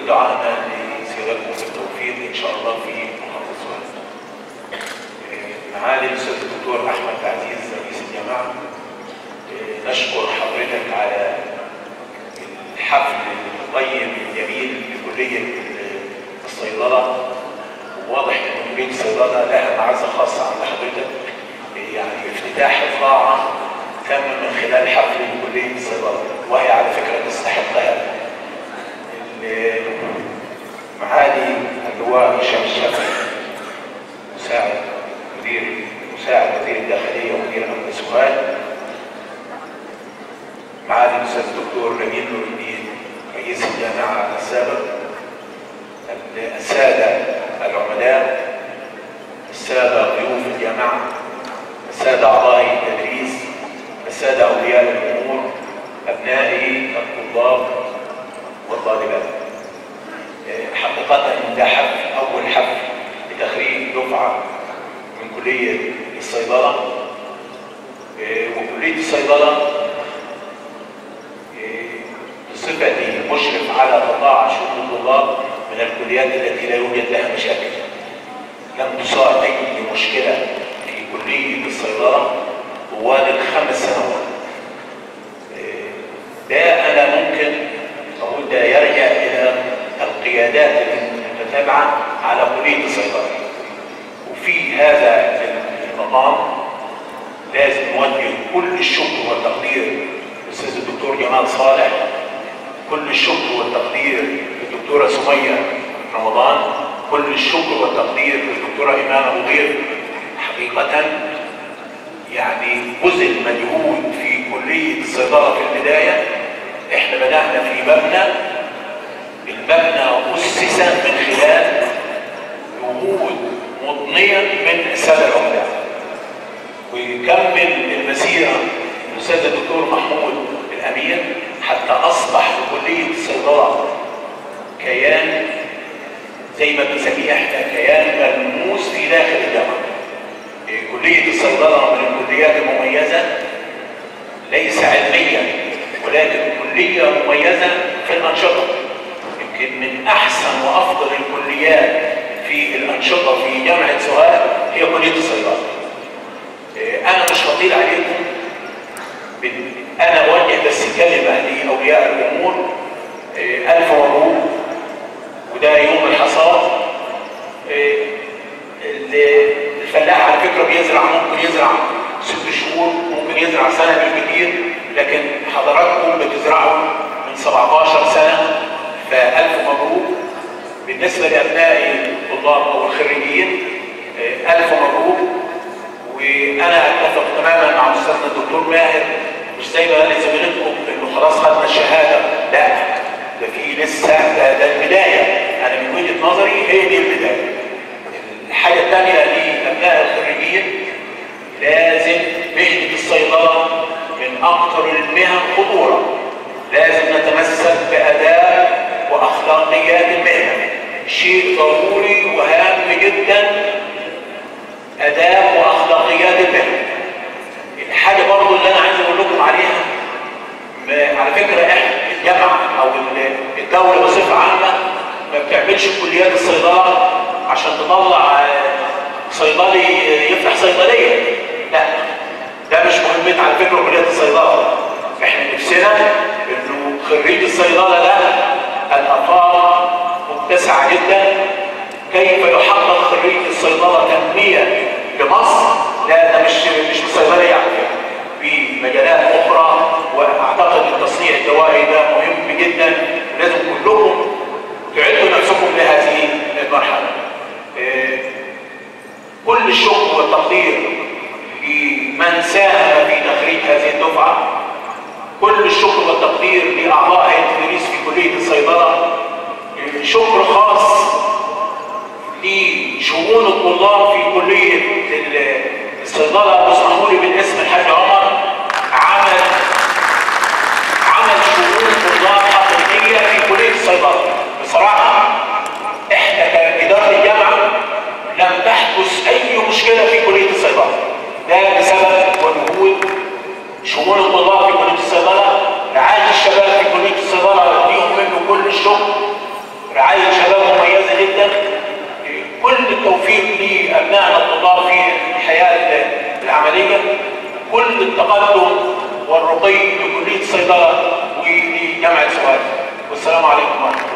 كل دعائنا لسيادتكم بالتوفيق ان شاء الله في محافظه معالي الاستاذ الدكتور احمد عزيز رئيس الجامعه نشكر حضرتك على الحفل الطيب الجميل لكليه الصيدله واضح ان كليه الصيدله لها معزه خاصه عند حضرتك يعني افتتاح القاعه تم من خلال حفل كليه الصيدله وهي على فكره تستحقها معالي اللواء هشام الشافعي مساعد مدير مساعد وزير الداخليه ومدير امن السؤال معالي الاستاذ الدكتور جميل نور الدين رئيس الجامعه السابق الساده العملاء الساده ضيوف الجامعه الساده اعضاء التدريس الساده اولياء الامور ابنائي الطلاب والطالبات حقيقه ده حفل اول حفل لتخريج دفعه من كليه الصيدله وكليه الصيدله بصفتي مشرف على قطاع شؤون الطلاب من الكليات التي لا يوجد لها مشاكل لم تصار اي مشكله في كليه الصيدله طوال الخمس سنوات ده انا ممكن اقول ده يرجع الى القيادات المتتابعه على كليه الصيدله وفي هذا المقام لازم نوجه كل الشكر والتقدير للاستاذ الدكتور جمال صالح كل الشكر والتقدير للدكتوره سميه رمضان كل الشكر والتقدير للدكتوره ايمان ابو ضيف حقيقه يعني بذل مجهود في كليه الصيدله في البدايه احنا بدانا في مبنى المبنى اسس من خلال وجود مضنيه من الساده العملاء ويكمل المسيره الاستاذ الدكتور محمود الامير حتى اصبح كليه الصيدله كيان زي ما بنسميه احنا كيان ملموس في داخل الجامعه. كليه الصيدله من الكليات المميزه ليس علميا ولكن كليه مميزه في الانشطه. يمكن من احسن وافضل الكليات في الانشطه في جامعه سوهاج هي كليه الصيدله. انا مش هطيل عليكم انا اوجه بس كلمه لاولياء الامور الف مبروك وده يوم الحصاد الفلاح على فكره بيزرع ممكن يزرع ست شهور ممكن يزرع سنه بالكثير لكن حضراتكم بتزرعوا من 17 سنه فالف مبروك بالنسبه لابنائي الطلاب او الخريجين الف مبروك وانا اتفق تماما مع استاذنا الدكتور ماهر مش زي ما قال زميلتكم انه خلاص خدنا الشهاده لا ده في لسه ده, ده البدايه انا من وجهه نظري هي دي البدايه الحاجه الثانيه لابناء الخريجين لازم مهنه الصيدله من اكثر المهن خطوره لازم نتمسك باداب واخلاقيات المهنه شيء ضروري وهام جدا اداب واخلاقيات المهنه الحاجه برضو اللي انا عايز اقول لكم عليها على فكره احنا الجامعه او الدوله بصفه عامه ما بتعملش كليات الصيدله عشان تطلع صيدلي يفتح صيدليه لا ده مش مهمه على فكره كليات الصيدله احنا نفسنا انه خريج الصيدله ده الافاق متسعه جدا كيف يحقق خريج الصيدله تنميه لمصر لا ده مش مش في الصيدليه يعني في مجالات اخرى واعتقد التصنيع الدوائي ده مهم جدا لازم كلكم تعدوا نفسكم لهذه المرحله. إيه كل الشكر والتقدير لمن ساهم في تخريج هذه الدفعه كل الشكر والتقدير لاعضاء هيئه التدريس في كليه الصيدله شكر خاص لشؤون الطلاب في كليه الصيدله واسمحوا لي بالاسم الحاج عمر عمل عمل شؤون الطلاب حقيقيه في كليه الصيدله بصراحه احنا كاداره الجامعه لم تحدث اي مشكله في كليه الصيدله ده بسبب وجهود شؤون الطلاب في كليه الصيدله رعايه الشباب في كليه الصيدله ليهم منه كل الشكر التوفيق لابنائنا الطلاب في الحياه العمليه كل التقدم والرقي لكليه الصيدله ولجامعه سوهاج والسلام عليكم ورحمه الله